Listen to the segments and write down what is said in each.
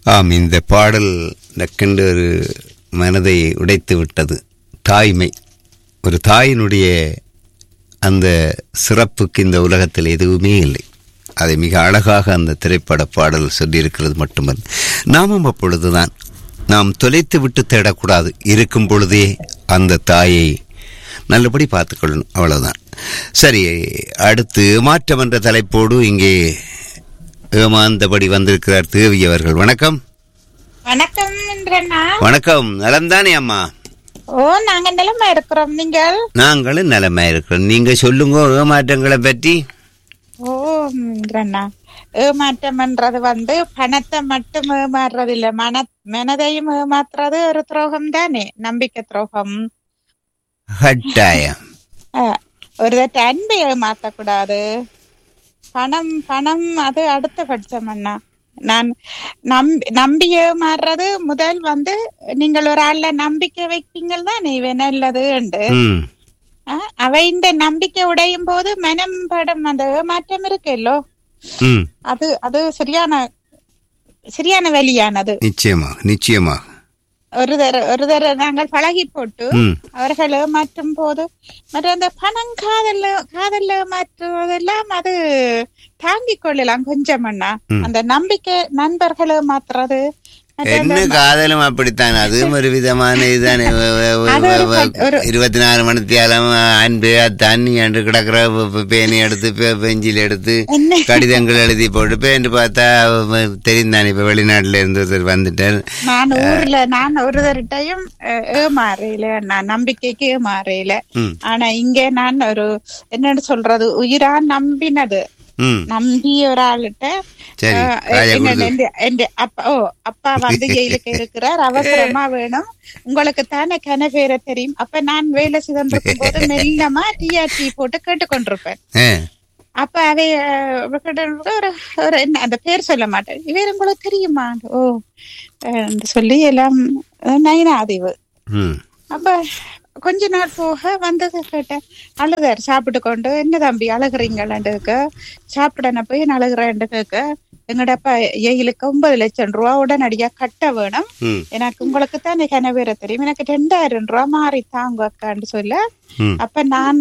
ஆம் இந்த பாடல் டக்கென்று ஒரு மனதை உடைத்து விட்டது தாய்மை ஒரு தாயினுடைய அந்த சிறப்புக்கு இந்த உலகத்தில் எதுவுமே இல்லை அதை மிக அழகாக அந்த திரைப்பட பாடல் சொல்லியிருக்கிறது மட்டுமல்ல நாமும் அப்பொழுதுதான் நாம் தொலைத்து விட்டு தேடக்கூடாது இருக்கும் பொழுதே அந்த தாயை நல்லபடி பார்த்துக்கொள்ளணும் அவ்வளவுதான் சரி அடுத்து மாற்றம் என்ற தலைப்போடு இங்கே ஏமாந்தபடி வந்திருக்கிறார் தேவி அவர்கள் வணக்கம் வணக்கம் இந்திரண்ணா வணக்கம் நலம்தானே அம்மா ஓ நாங்க நிலமா இருக்கிறோம் நீங்கள் நாங்களும் நலமா இருக்கிறோம் நீங்க சொல்லுங்க ஏமாற்றங்களை பற்றி ஓ இந்திரண்ணா ஏமாற்றம்ன்றது வந்து பணத்தை மட்டும் ஏமாறுறது இல்ல மன மனதையும் ஏமாத்துறது ஒரு துரோகம் தானே நம்பிக்கை துரோகம் கட்டாயம் அஹ், ஒரு தட்டு அன்பை ஏமாத்த கூடாது பணம் பணம் அது அடுத்த பட்சம் அண்ணா நான் நம்பி நம்பி ஏமாறுறது முதல் வந்து நீங்கள் ஒரு ஆள்ல நம்பிக்கை வைப்பீங்கள் தான் இவ நல்லது ம் ஆஹ் அவ இந்த நம்பிக்கை உடையும் போது மனம் படம் அந்த ஏமாற்றம் இருக்குல்லோ ம் அது அது சரியான சரியான வழியானது நிச்சயமாக நிச்சயமாக ஒரு தர ஒரு தர நாங்கள் பழகி போட்டு ம் அவர்கள் ஏமாற்றும் போது மற்ற அந்த பணம் காதல் காதல் ஏமாற்றுவதெல்லாம் அது தாங்கிக் கொள்ளலாம் கொஞ்சம் அண்ணா ம். அந்த நம்பிக்கை நண்பர்கள் ஏமாத்துறது மற்ற அந்த என்ன காதலும் அப்படித்தான் அதுவும் ஒரு விதமான இதுதானே வ- வ- வ- அது ஒரு வ- ப- ஒரு- இருபத்தி நாலு மணி தியாலம் அன்பு தண்ணி என்று கிடக்கிற ப- ப- பேனை எடுத்து பெ- பெஞ்சில் எடுத்து என்ன கடிதங்கள் எழுதி போட்டு பேண்டு பார்த்தா அவ- தெரியும் தானே இப்ப வெளிநாட்டுல இருந்து ஒருத்தர் வந்துட்டார் நான் ஊர்ல நான் ஒரு தரட்டையும் ஏமாறையில நான் நம்பிக்கைக்கு ஏமாறையில ம் ஆனா இங்க நான் ஒரு என்னன்னு சொல்றது உயிரா நம்பினது ம் நம்பி ஒரு ஆளுட்ட சரி அஹ், ராஜா என்ன- கொடுத்து எந்த- எந்த அப்பா ஓ அப்பா வந்து ஜெயிலுக்கு இருக்கிறார் அவசரமா வேணும் உங்களுக்கு தானே கனவேற தெரியும் அப்ப நான் வேலை செய்திருக்கும் போது மெல்லமா டிஆர்டி போட்டு கேட்டுக்கொண்டிருப்பேன் ஆ, அப்ப அவை அஹ், ஒரு ஒரு என்ன அந்த பேர் சொல்ல மாட்டேன் இவர் உங்களுக்கு தெரியுமா ஓ அஹ், என்று சொல்லி எல்லாம் நயனாதிவு ம் அப்ப கொஞ்ச நாள் போக வந்தது கேட்டேன் அழுதார் சாப்பிட்டு கொண்டு என்ன தம்பி அழுகுறீங்களாண்டுக்க சாப்பிடன போய் நான் அழுகுறேன் கேட்க எங்கடப்பா ஏயிலுக்கு ஒன்பது லட்சம் ரூபா உடனடியா கட்ட வேணும் ம் எனக்கு உங்களுக்கு தானே கனவேற தெரியும் எனக்கு ரெண்டாயிரம் ரூபா மாறி தாங்க அக்கான்னு சொல்ல ம் அப்ப நான்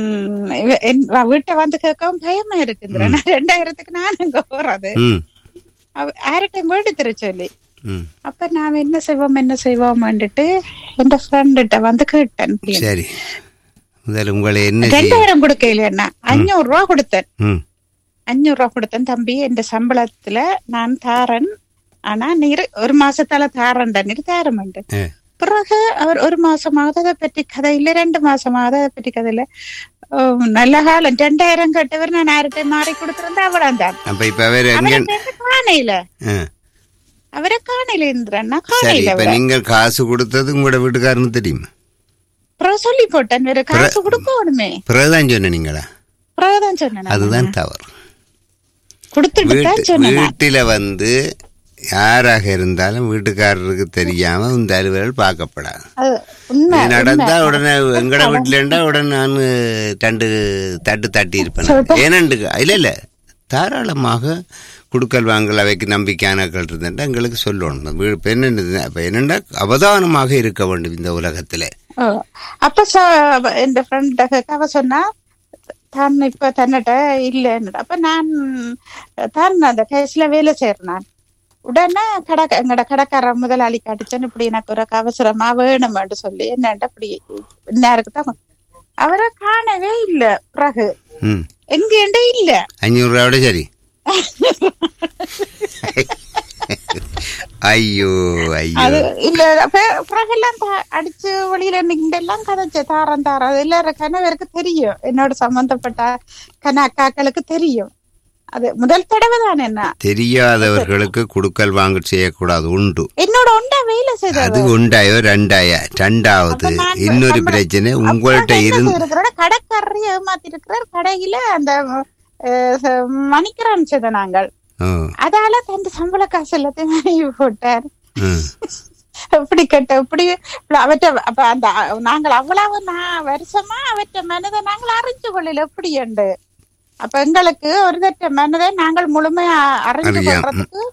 இவ- என் வீட்டை வந்து கேட்கவும் பயமா இருக்குங்கிற நான் ரெண்டாயிரத்துக்கு நான் எங்க போறது ம் அவ- யார்கிட்டயும் வீடு தர சொல்லி ம் அப்ப நான் என்ன செய்வோம் என்ன செய்வோம்னுட்டு என் ஃப்ரெண்ட்ட வந்து கேட்டேன் இப்படின்னு. சரி முதல்ல உங்களை என்ன செய்ய ரெண்டாயிரம் கொடுக்கல என்ன அஞ்சூறு ரூபா கொடுத்தேன் ம் அஞ்சூறு ரூபா கொடுத்தேன் தம்பி இந்த சம்பளத்துல நான் தாரன் ஆனா நீர் ஒரு மாசத்தால தாரன் நீர் தாரமண்டு ஆ, பிறகு அவர் ஒரு மாசமாவது அதை பற்றி கதை இல்ல ரெண்டு மாசமாவது அதை பற்றி கதை இல்ல ஓ, நல்ல காலம் ரெண்டாயிரம் கட்டவர் நான் யார்கிட்ட மாறி கொடுத்திருந்தா அவ்வளவு தான் அப்ப இப்ப அவர் எங்க அவரை காணையில ஆ, அவரை காணையில இருந்துறேன்னா சரி காணையில இப்ப நீங்கள் காசு கொடுத்தது உங்களோட வீட்டுக்காரன்னு தெரியுமா அப்புறம் சொல்லி போட்டேன் வேற காசு கொடுக்கணுமே பிறகுதான் சொன்ன நீங்களா பிறகுதான் சொன்னேன் நான். அதுதான் தவறு கொடுத்துட்டு தான் வீட்டு சொன்னேன் நான். வீட்டில வந்து யாராக இருந்தாலும் வீட்டுக்காரருக்கு தெரியாம இந்த அலுவலர்கள் பார்க்கப்படாது அது உண்மை இது நடந்தா உடனே எங்கட வீட்டுல இருந்தா உடனே நான் தண்டு தட்டு தட்டி இருப்பேன் ஏனண்டு இல்ல இல்ல தாராளமாக குடுக்கல் வாங்கல் அவைக்கு நம்பிக்கையானக்கள் இருந்தா எங்களுக்கு சொல்லணும் வீ- இப்ப என்னது இப்ப என்னண்டா அவதானமாக இருக்க வேண்டும் இந்த உலகத்துல ஓ. அப்ப ச- இந்த ஃப்ரெண்ட் அவ சொன்னா தான் இப்ப தன்னிட்ட இல்லைன்னு அப்ப நான் தான் அந்த கேஸ்ல வேலை செய்யறேன் உடனே கடை எங்கட கடைக்கார முதலாளி அடிச்சேன்னு இப்படி எனக்கு ஒரு அவசரமா வேணும்னு சொல்லி என்னண்ட அப்படி நேருக்கு தான் அவரை காணவே இல்ல பிறகு ம் எங்கேண்ட இல்ல அஞ்சூறு ரூபாயோட சரி ஐயோ ஐயோ அது இல்ல பே- பிறகெல்லாம் தா- அடிச்சு வெளியில நின்றெல்லாம் கதைச்சு தாரம் தாரம் அது எல்லாரும் கணவருக்கு தெரியும் என்னோட சம்பந்தப்பட்ட கன அக்காக்களுக்கு தெரியும் அது முதல் தடவை தான் என்ன தெரியாதவர்களுக்கு குடுக்கல் வாங்க செய்யக்கூடாது உண்டு என்னோட ஒண்டா வேலை அது செய்தது உண்டாயோ ரெண்டாயா ரெண்டாவது இன்னொரு பிரச்சனை உங்கள்கிட்ட இருந்து இருக்கிற கடைக்காரரை ஏமாத்தி இருக்கிறார் கடையில அந்த அஹ், ச- மணிக்கரான் செய்த நாங்கள் ஓ, அதால தந்த சம்பள காசு எல்லாத்தையும் வாங்கி போட்டார் ம், எப்படி கட்ட எப்படி அவற்ற அப்ப அந்த நாங்கள் அவ்வளவு நான் வருஷமா அவற்ற மனதை நாங்கள் அறிஞ்சு கொள்ளல எப்படி உண்டு அப்ப எங்களுக்கு ஒரு தட்ட மனதை நாங்கள் முழுமையா அறிஞ்சு அறியாம். கொள்றதுக்கு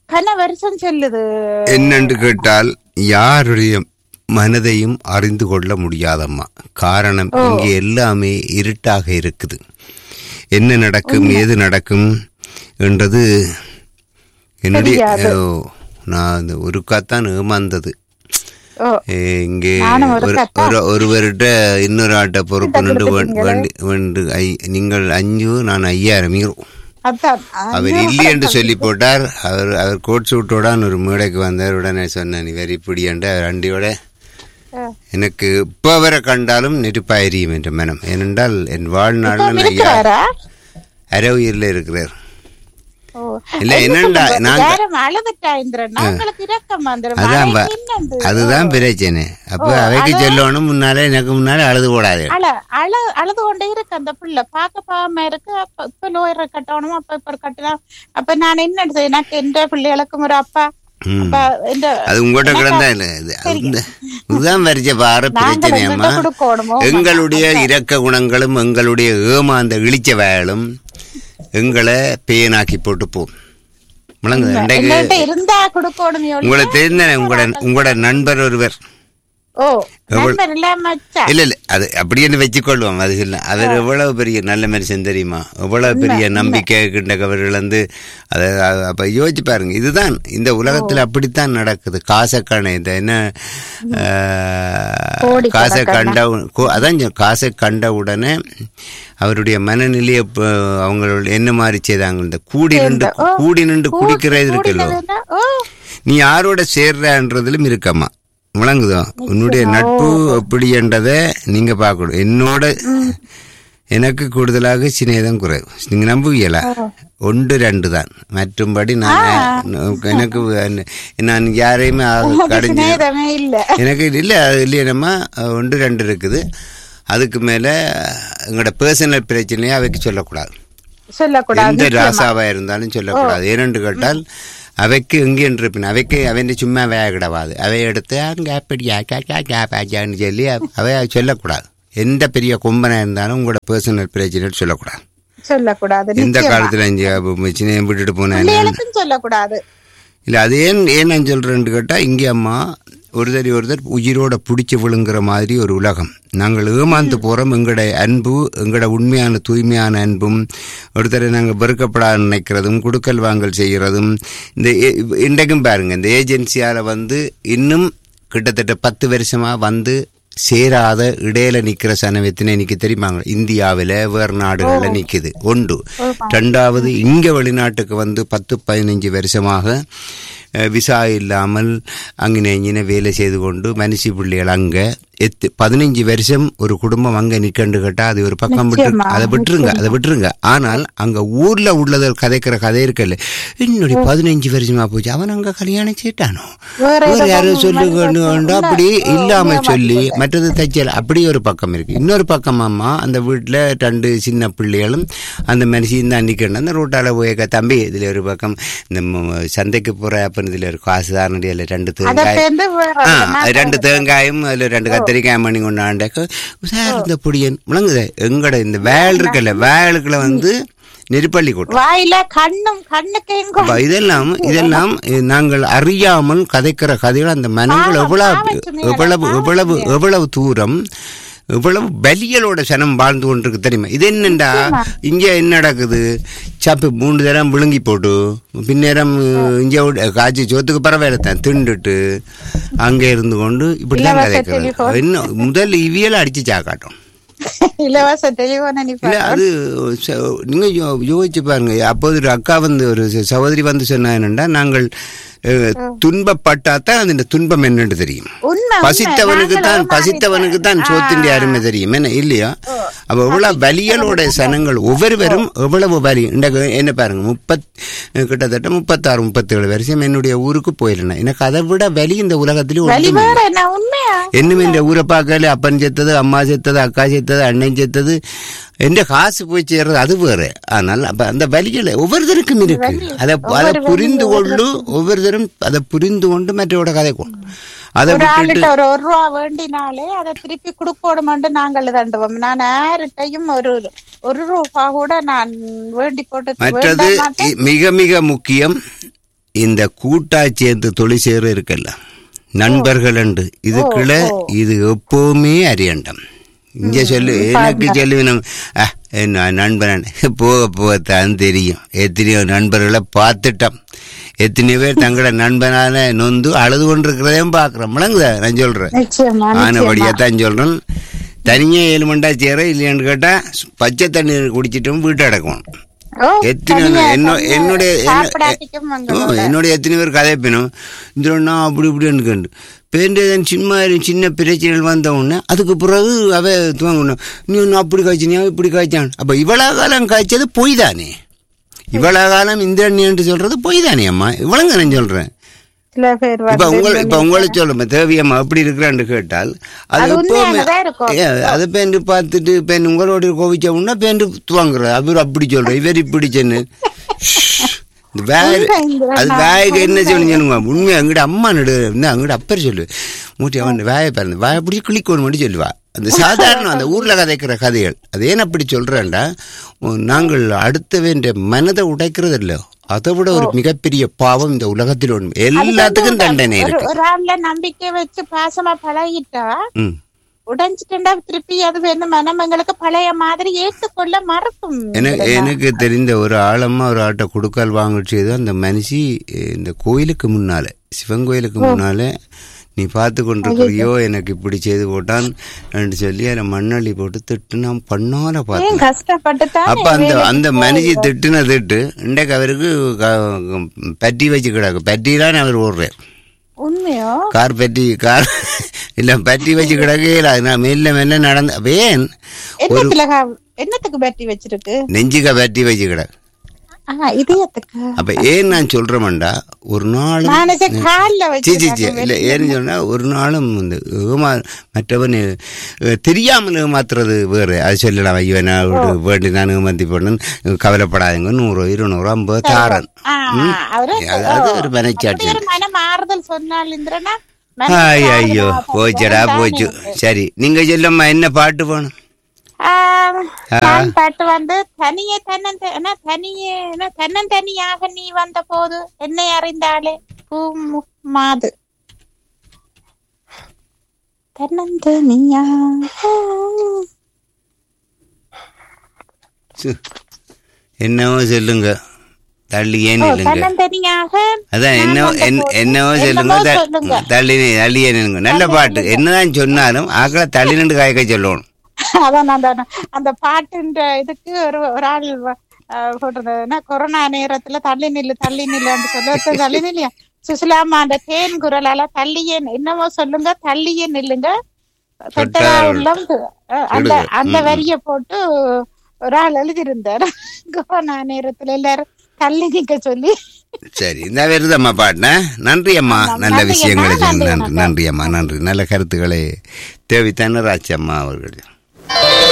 கன வருஷம் செல்லுது என்னென்று கேட்டால் யாருடைய மனதையும் அறிந்து கொள்ள முடியாதம்மா காரணம் இங்கே எல்லாமே இருட்டாக இருக்குது என்ன நடக்கும் ஏது நடக்கும் என்றது என்னுடைய தெரியாது. ஓ, நான் அந்த ஒருக்காத்தான் ஏமாந்தது ஓ ஏ, இங்கே நானும் ஒரு ஒரு கத்தா. ஒரு ஒருவர்கிட்ட இன்னொரு ஆட்ட பொறுப்பு நின்று வேண்டி வேண்டு ஐ- நீங்கள் அஞ்சு நான் ஐயாயிரம் மீறோ அதான் அவர் இல்லை என்று சொல்லி போட்டார் அவர் அவர் கோட் சூட்டோடான் ஒரு மேடைக்கு வந்தார் உடனே சொன்னேன் நீ வெறி பிடியண்டு அண்டியோட அஹ், எனக்கு இப்போ வரை கண்டாலும் நெருப்பாயிரியும் என்ற மனம் ஏனென்றால் என் இப்ப வாழ்நாளில் நான் யா- இருக்கிறாரா அரை உயிரில் இருக்கிறார் ஓ. இல்ல, என்ன என்னண்டா, சொல்றது? நாங்க- யாரும் அழுதுட்டா இந்திரன் உங்களுக்கு இரக்கம் வந்துரும் அதான் மழை ப- நின்னது. அதுதான் பிரச்சனை அப்ப அவைக்கு சொல்லணும் முன்னாலே எனக்கு முன்னாலே அழுது போடாது அழ அழ அழுது கொண்டே இருக்கு அந்த புள்ள பார்க்க பாவமா இருக்கு அப்ப இப்ப லோயர் கட்டணும் அப்ப இப்ப கட்டணும் அப்ப நான் என்ன செய்ய எனக்கு எந்த பிள்ளைகளுக்கும் ஒரு அப்பா ம். அப்ப இந்த அது உங்கள்கிட்ட கிடந்தா இல்ல இது இந்த- இதுதான் வரிச்ச பாரு நாங்கள் பிரச்சனையம்மா எங்கள்கிட்ட கொடுக்கணுமோ எங்களுடைய இரக்க குணங்களும் எங்களுடைய ஏமாந்த இழிச்ச வேலும் எங்களை பேனாக்கி போட்டு போகும் முழங்குது இன்றைக்கு எங்கள்கிட்ட இருந்தா கொடுக்கணும் யோலி. உங்களை தெரிந்த உங்களோட உங்களோட நண்பர் ஒருவர் ஓ நண்பர் இல்லாம வச்சா இல்ல இல்ல அது அப்படின்னு வச்சுக்கொள்வோம் அது இல்ல அவர் எவ்வளவு பெரிய நல்ல மனுஷன் தெரியுமா எவ்வளவு பெரிய நம்பிக்கை கிண்டவர்கள் வந்து அதை அ- அப்ப யோசிச்சு பாருங்க இதுதான் இந்த உலகத்துல அப்படித்தான் நடக்குது காசை காண இந்த என்ன ஆஹ், கோடி காசை கண்ட உ- கோ- அதான் சொ- காசை கண்ட உடனே அவருடைய மனநிலையை ப- அவங்களோட என்ன மாதிரி செய்தாங்க இந்த கூடி நின்று ஓ. கூடி நின்று குடிக்கிறது இருக்குல்ல கூடினதுன்னா, ஓ நீ யாரோட சேர்றன்றதுலும் இருக்கம்மா விளங்குதோ உன்னுடைய நட்பு எப்படி என்றதை நீங்க பார்க்கணும் என்னோட எனக்கு கூடுதலாக சிநேதம் குறைவு நீங்க நம்புவீங்களா ஒன்று ரெண்டு தான் மற்றும்படி நான் எனக்கு நான் யாரையுமே கடைஞ்சி சிநேகமே இல்ல எனக்கு இல்ல அது இல்லையனம்மா ஒன்று ரெண்டு இருக்குது அதுக்கு மேல எங்களோட பர்சனல் பிரச்சனையை அவைக்கு சொல்லக்கூடாது சொல்லக்கூடாது எந்த ராசாவா இருந்தாலும் சொல்லக்கூடாது ஏனென்று கேட்டால் அவைக்கு எங்கே இருப்பின் அவைக்கு அவன் சும்மா வேகடவாது அவை எடுத்து அங்கே அப்படியா கேப்பாச்சான்னு சொல்லி அவை சொல்லக்கூடாது எந்த பெரிய கொம்பனா இருந்தாலும் உங்களோட பர்சனல் பிரச்சனை சொல்லக்கூடாது சொல்லக்கூடாது எந்த நிச்சயமா. காலத்துல இங்கே சின்ன விட்டுட்டு போனேன் பிள்ளைகளுக்கும் சொல்லக்கூடாது இல்ல அது ஏன் ஏன் நான் சொல்றேன்னு கேட்டா இங்கே அம்மா ஒருத்தர் ஒருத்தர் உயிரோட பிடிச்சி விழுங்குற மாதிரி ஒரு உலகம் நாங்கள் ஏமாந்து போறோம் எங்களோட அன்பு எங்களோட உண்மையான தூய்மையான அன்பும் ஒருத்தரை நாங்கள் வெறுக்கப்படாத நினைக்கிறதும் குடுக்கல் வாங்கல் செய்கிறதும் இந்த ஏ- இன்றைக்கும் பாருங்க இந்த ஏஜென்சியால வந்து இன்னும் கிட்டத்தட்ட பத்து வருஷமா வந்து சேராத இடையில நிக்கிற சனம் எத்தனை நிக்க தெரியுமாங்க இந்தியாவில வேறு நாடுகள்ல நிக்குது ஒன்று ரெண்டாவது இங்க வெளிநாட்டுக்கு வந்து பத்து பதினஞ்சு வருஷமாக அஹ், விசா இல்லாமல் அங்கின இங்கின வேலை செய்து கொண்டு மனுஷி பிள்ளைகள் அங்க எத்து பதினஞ்சு வருஷம் ஒரு குடும்பம் அங்க நிக்கண்டு கேட்டா அது ஒரு பக்கம் விட்டு நிச்சயமா, அதை விட்டுருங்க அதை விட்டுருங்க ஆனால் அங்க ஊர்ல உள்ளது கதைக்கிற கதை இருக்குல்ல என்னுடைய பதினஞ்சு வருஷமா போச்சு அவன் அங்க கல்யாணம் செய்யிட்டானோ வேற வேற ஏதோ யாரும் பக்கம் சொல்லி மறுபக்கம் கொண்டு கொண்டு உள்ள- அப்படி ஓ, இல்லாம உண்மையா சொல்லி மாட்டிக்கொள்ள. மற்றது தைச்சல் அப்படி ஒரு பக்கம் இருக்கு இன்னொரு பக்கம் அம்மா அந்த வீட்டுல ரெண்டு சின்ன பிள்ளைகளும் அந்த மனுஷன் தான் நிக்கணும் அந்த ரோட்டால போய் தம்பி இதுல ஒரு பக்கம் இந்த ம- சந்தைக்கு போற அப்பன் இதுல ஒரு காசு தானடி அதுல ரெண்டு அதை தேங்காய் சேர்ந்து வேற ஆ, நான் அது ரெண்டு தேங்காயும் அதுல ரெண்டு கத்திரிக்காய் பண்ணி கொண்டாண்ட சார் இந்த பொடியன் முழங்குது எங்கட இந்த வேல் இருக்குல்ல வேலுக்குள்ள வந்து நெருப்பள்ளி கொட்டும் வாயில கண்ணும் கண்ணுக்கையும் அப்ப இதெல்லாம் இதெல்லாம் அஹ், நாங்கள் அறியாமல் கதைக்கிற கதைகள் அந்த மனங்கள் பாவம், எவ்வளவு பாவம் சுமையா, எவ்வளவு பாவம் எவ்வளவு எவ்வளவு தூரம் இவ்வளவு பலிகளோட சனம் வாழ்ந்து கொண்டிருக்கு தெரியுமா இது என்னண்டா இங்க என்ன நடக்குது சப்பு மூணு தரம் விழுங்கி போட்டு பின்னேரம் இங்க காய்ச்சி சோத்துக்கு பரவாயில்ல திண்டுட்டு அங்க இருந்து கொண்டு இப்படிதான் இலவச கதைக்கிறது டெலிஃபோன். இன்னும் முதல் இவியல் அடிச்சு சாக்காட்டும் இலவச தெளிவான நீ இல்ல அது ச- நீங்க யோ- யோசிச்சு பாருங்க அப்போது ஒரு அக்கா வந்து ஒரு ச- சகோதரி வந்து சொன்னா என்னண்டா நாங்கள் அஹ், துன்பப்பட்டாதான் அந்த துன்பம் என்னன்னு தெரியும் உண்மை பசித்தவனுக்கு தான் நாங்களும் பசித்தவனுக்கு தான் சோத்தின் அருமை தெரியும் என்ன இல்லையா அப்ப எவ்வளவு வலிகளோட சனங்கள் ஒவ்வொருவரும் எவ்வளவு வலி இன்றைக்கு என்ன பாருங்க முப்பத் கிட்டத்தட்ட முப்பத்தாறு முப்பத்தேழு வருஷம் என்னுடைய ஊருக்கு போயிருந்தேன் எனக்கு அதை விட வலி இந்த உலகத்திலே வழி ஒன்றும் வேற என்ன உண்மையா என்னும் இந்த ஊரை பார்க்கல அப்பன் செத்தது அம்மா செத்தது அக்கா செத்தது அண்ணன் செத்தது எந்த காசு போய் சேர்றது அது வேற ஆனால் அப்ப அந்த வலிகள் ஒவ்வொருத்தருக்கும் இருக்கு அதை அதை புரிந்து கொண்டு ஒவ்வொருத்தரும் அதை புரிந்து கொண்டு மற்றவோட கதை கொண்டு அதை ஒரு விட்டுட்டு ஆளுட்ட ஒரு ஒரு ரூபா வேண்டினாலே அதை திருப்பி கொடுக்கணுமென்று நாங்கள் தண்டுவோம் நான் யார்கிட்டையும் ஒரு ஒரு ரூபா கூட நான் வேண்டி போட்டு மற்றது வேண்ட மாட்டேன். இ- மிக மிக முக்கியம் இந்த கூட்டா சேர்ந்து தொழில் செய்கிற இருக்கல்ல நண்பர்கள் உண்டு இதுக்குள்ள இது எப்பவுமே அறியண்டம் இங்க சொல்லு எனக்கு சொல்லுவினம் என்ன நண்பன் போக போக தான் தெரியும் எத்தனையோ நண்பர்களை பார்த்துட்டோம் எத்தனையோ பேர் தங்களோட நண்பனான நொந்து அழுது கொண்டிருக்கிறதையும் பார்க்குறோம் விளங்குதா நான் சொல்றேன் நிச்சயமா ஆனபடியாக தான் சொல்றேன் தனியாக ஏழு மண்டா சேர இல்லையான்னு கேட்டா பச்சை தண்ணி குடிச்சிட்டும் வீட்டை அடக்கணும் ஓ, எத்தனை தனியா, என்ன- தனியா என்னுடைய என்ன- சாப்பிடாட்டிக்கும் ஓ, உங்களோட. என்னுடைய எத்தனை பேர் கதைப்பினும் இந்த நான் அப்படி இப்படின்னு கண்டு பேருந்தேன் சின்ன சின்ன பிரச்சனைகள் வந்த உடனே அதுக்கு பிறகு அவ துவங்கணும் நீ ஒன்று அப்படி காய்ச்சினியா இப்படி காய்ச்சான் அப்போ இவ்வளோ காலம் காய்ச்சது பொய் தானே இவ்வளோ காலம் இந்திரன் என்று சொல்றது பொய் தானே அம்மா இவ்வளோங்க நான் சொல்றேன் சில பேர் இப்ப வந்து உங்களை இப்ப உங்களை சொல்லுங்க தேவியம்மா எப்படி இருக்கிறான்னு கேட்டால் அது அது எப்பவுமே உண்மையானதா இருக்கும். ஏ, அதை பேண்டு பார்த்துட்டு பேன் உங்களோட கோவிச்ச உடனே பேண்டு துவாங்குற அவர் அப்படி சொல்ற இவர் இப்படி சொன்னு இந்த வேற உண்மை இந்த அது நான் வேக என்ன சொல்லி சொல்லுங்க உண்மை அங்கிட்ட அம்மா நடு அங்கிட்ட அப்பர் சொல்லு மூட்டி அவன் வாயை பிறந்து வாயை பிடிச்சி கிளிக்கணும் மட்டும் சொல்லுவா அந்த சாதாரண அந்த ஊர்ல கதைக்கிற கதைகள் அது ஏன் அப்படி சொல்றேன்டா உம், நாங்கள் அடுத்தவன் மனதை உடைக்கிறது இல்ல அதை விட ஒரு மிகப்பெரிய பாவம் இந்த உலகத்தில் ஒன்று எல்லாத்துக்கும் தண்டனை ஒரு இருக்கு ஒரு ஆள்ல நம்பிக்கை வச்சு பாசமா பழகிட்டா ம் உடைஞ்சிட்டா திருப்பி அது வேணும் மனம் எங்களுக்கு பழைய மாதிரி ஏற்றுக்கொள்ள மறக்கும் எனக்கு எனக்கு தெரிந்த ஒரு ஆழமா ஒரு ஆட்டை கொடுக்கால் வாங்கிச்சது அந்த மனுஷி அஹ், இந்த கோயிலுக்கு முன்னால சிவன் கோயிலுக்கு முன்னால நீ பார்த்து கொண்டிருக்கிறியோ எனக்கு இப்படி செய்து போட்டான் என்று சொல்லி அதை மண்ணள்ளி போட்டு திட்டு நான் பண்ணால ஏன் பார்த்தேன் கஷ்டப்பட்டு அப்ப அந்த அந்த மனுஷி திட்டுன திட்டு இன்றைக்கு அவருக்கு க- பட்டி வச்சு கிடக்கு பட்டிலாம் அவர் ஓடுறார் உண்மையோ கார் பட்டி கார் இல்ல பட்டி வச்சு கிடக்கல நான் மெல்ல மெல்ல நடந்த வேன் என்னத்துல என்னத்துக்கு பேட்டி வச்சிருக்கு நெஞ்சுக்க பட்டி வச்சு கிடக்கு ஆஹ் இதயத்துக்கு அப்ப ஏன் நான் சொல்றேன்டா ஒரு நாளும் நான் நினைச்ச கால்ல சி சி சி வச்சு இல்ல ஏன்னு சொன்னா ஒரு நாளும் இந்த ஏமா மற்றவன் அஹ், தெரியாமல் ஏமாத்துறது வேறு அது சொல்லலாம் ஐயோ நான் ஒரு வேண்டி நான் ஏமாத்தி போடணும் கவலைப்படாதீங்க நூறு இருநூறு ஐம்பது தாரன் ம். அவரு அது அது ஒரு மனச்சாட்சி ஒரு மன மாறுதல் சொன்னால் இந்திரனா ஐயோ ஐயோ போச்சுடா போச்சு சரி நீங்க சொல்லம்மா என்ன பாட்டு போகணும் நான் பாட்டு வந்து தனியே தன்னன் என்ன தனியே என்ன தன்னந்தனியாக நீ வந்த போது என்னை அறிந்தாலே பூ மு- மாது தன்னந்தனியாக சு. என்னவோ சொல்லுங்க தள்ளி ஏன் இல்லைங்க தன்னந்தனியாக அதான் நான் என்ன வந்த என்ன- போது என்னவோ சொல்லுங்க என்னமோ த- சொல்லுங்க. தள்ளி தள்ளி நின்னுங்க நல்ல பாட்டு என்னதான் சொன்னாலும் ஆக்களை தள்ளி நின்று காய்க்க சொல்லணும் அதான் அந்த அந்த பாட்டுன்ற இதுக்கு ஒரு ஒரு ஆள் வ- அஹ் சொல்றது என்ன கொரோனா நேரத்துல தள்ளி நில்லு தள்ளி நில்லுன்னு சொல்ல ஒருத்தர் தள்ளி நில்லையா சுசிலாமா அந்த தேன் குரலால தள்ளியே என்னமோ சொல்லுங்க தள்ளியே நில்லுங்க தொட்டதா உள்ளம் து- அஹ் அந்த விடுங்க. அந்த ம், ம். வரிய போட்டு ஒரு ஆள் எழுதியிருந்தார் கொரோனா நேரத்துல எல்லாரும் தள்ளி நிக்க சொல்லி சரி இந்த வருதம்மா பாட்டுனா நன்றி அம்மா ஆமாம், நல்ல நன்றி விஷயங்களை அம்மா, சொன்ன நன்றி நன்றி அம்மா. நன்றி அம்மா நன்றி நல்ல கருத்துக்களை தேவி தன்னராட்சி அம்மா அவர்கள்